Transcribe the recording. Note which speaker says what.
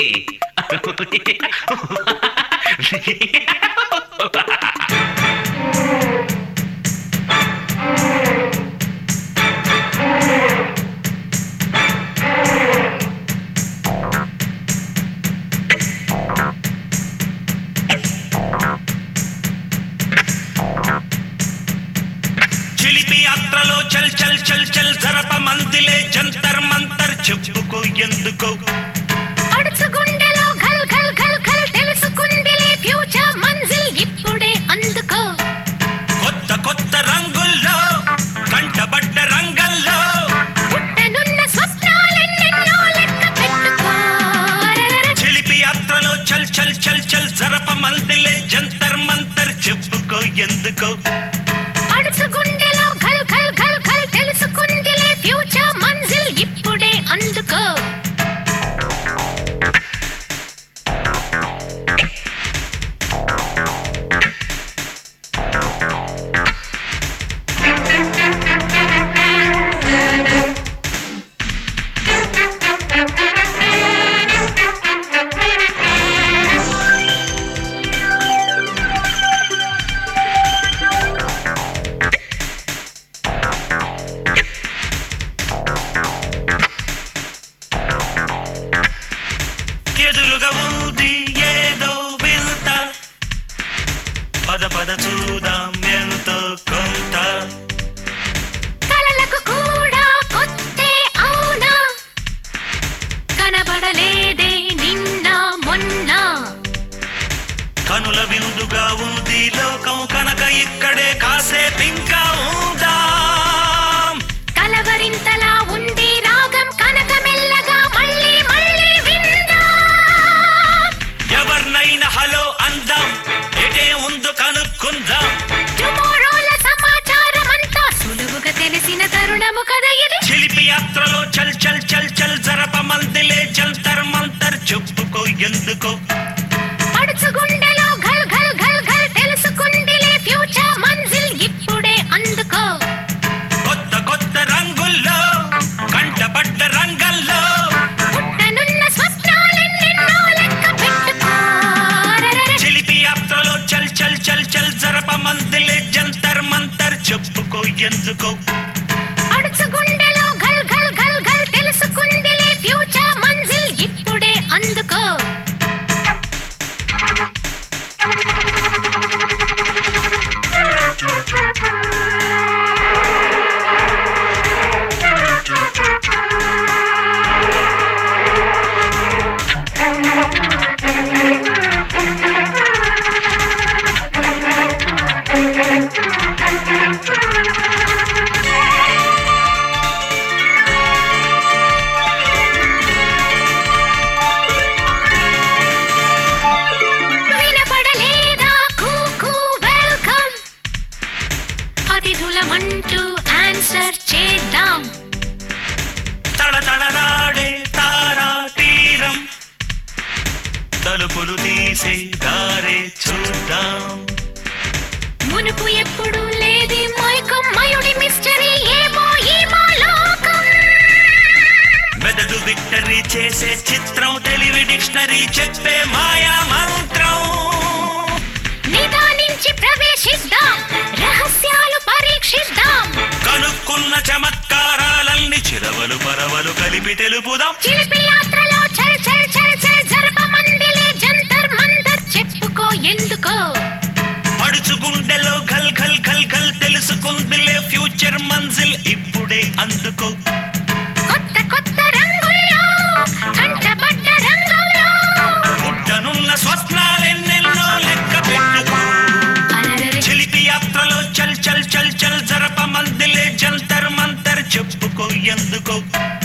Speaker 1: చిలిపి యాత్రలో చల్ చల్ చల్ చల్ జరప మందిలే జంతర్ మంతర్ చెప్పుకో ఎందుకో
Speaker 2: అడుచు గుండెలో ఘల్ ఘల్ ఘల్ ఘల్ తెలుసుకుందిలే ఫ్యూచర్ మంజిల్ ఇప్పుడే అందుకో
Speaker 1: కొత్త కొత్త రంగుల్లో కంటబడ్డ రంగంలో
Speaker 2: పుట్టనున్న స్వప్నాలెన్నెన్నో లెక్క పెట్టుకో అరెరెరె.
Speaker 1: చిలిపి యాత్రలో చల్ చల్ చల్ చల్ జరప మందిలే జంతర్ మంతర్ చెప్పుకో ఎందుకో
Speaker 2: అడుచు గుండెలో ఘల్ ఘల్ ఘల్ ఘల్ తెలుసుకుందిలే ఫ్యూచర్ మంజిల్ ఇప్పుడే అందుకో
Speaker 1: ఎదురుగా ఉంది ఏదో వింత పద పద చూదాం ఎంతో కొంత
Speaker 2: కలలకు కూడా కొత్తే అవునా కనబడలేదే నిన్న మొన్న
Speaker 1: కనుల విందుగా ఉంది లోకం కనుక ఇక్కడే కాసేపింకా ఉందాం
Speaker 2: కలవరింతలా ఉంది రాగం కనక మెల్లగా మళ్ళీ మళ్ళీ విందాం
Speaker 1: ఎవరినైనా హలో అందాం ఎటే ఉందో కనుక్కుందాం
Speaker 2: టుమారోల సమాచారం అంతా సులువుగా తెలిసిన తరుణము కదా ఇది
Speaker 1: చిలిపి యాత్రలో చల్ చల్ చల్ చల్ జరప మందిలే జంతర్ మంతర్ చెప్పుకో ఎందుకో
Speaker 2: పడుచు గుండెలో ఘల్ ఘల్ ఘల్ ఘల్ తెలుసుకుందిలే ఫ్యూచర్ మంజిల్ ఇప్పుడే అందుకో
Speaker 1: కొత్త కొత్త రంగుల్లో కంటపడ్డ రంగంలో
Speaker 2: పుట్టనున్న స్వప్నాలెన్నెన్నో లెక్క పెట్టుకో అరెరెరె.
Speaker 1: చిలిపి యాత్రలో చల్ చల్ చల్ చల్ జరప మందిలే జంతర్ మంతర్ చెప్పుకో ఎందుకో
Speaker 2: అడుచు గుండెలో ఘల్ ఘల్ ఘల్ ఘల్ తెలుసుకుందిలే ఫ్యూచర్ మంజిల్ ఇప్పుడే అందుకో వినపడలేదా కూకు వెల్కమ్ అతిథులమంటూ ఆన్సర్ చేద్దాం
Speaker 1: తడతడలాడే తారా తీరం తలుపులు తీసే దారే చూద్దాం
Speaker 2: మునుపు ఎప్పుడు లేది మైకం మయుడి మిస్టరీ ఏమో ఏమో లోకం
Speaker 1: మెదడు విక్టరీ చేసే చిత్రం తెలివి డిక్షనరీ చెప్పే మాయా మంత్రం
Speaker 2: నిదానించి ప్రవేశిద్దాం రహస్యాలు పరీక్షిద్దాం
Speaker 1: కనుక్కున్న చమత్కారాలన్నీ చిరవలు పరవలు కలిపి తెలుపుదాం
Speaker 2: చిలిపి యాత్రలో చల్ చల్ చల్ చల్ జరపమందిలే జంతర్ మంతర్ చెప్పుకో ఎందుకో
Speaker 1: పడుచు గుండెలో ఘల్ ఘల్ ఘల్ ఘల్ తెలుసుకుందిలే ఫ్యూచర్ మంజిల్ ఇప్పుడే అందుకో
Speaker 2: కొత్త కొత్త రంగుల్లో కంటపడ్డ రంగుల్లో
Speaker 1: పుట్టనున్న స్వప్నాలెన్నెన్నో లెక్క పెట్టుకో
Speaker 2: అలరరే
Speaker 1: చిలిపి యాత్రలో చల్ చల్ చల్ చల్ జరప మందిలే జంతర్ మంతర్ చెప్పుకో ఎందుకో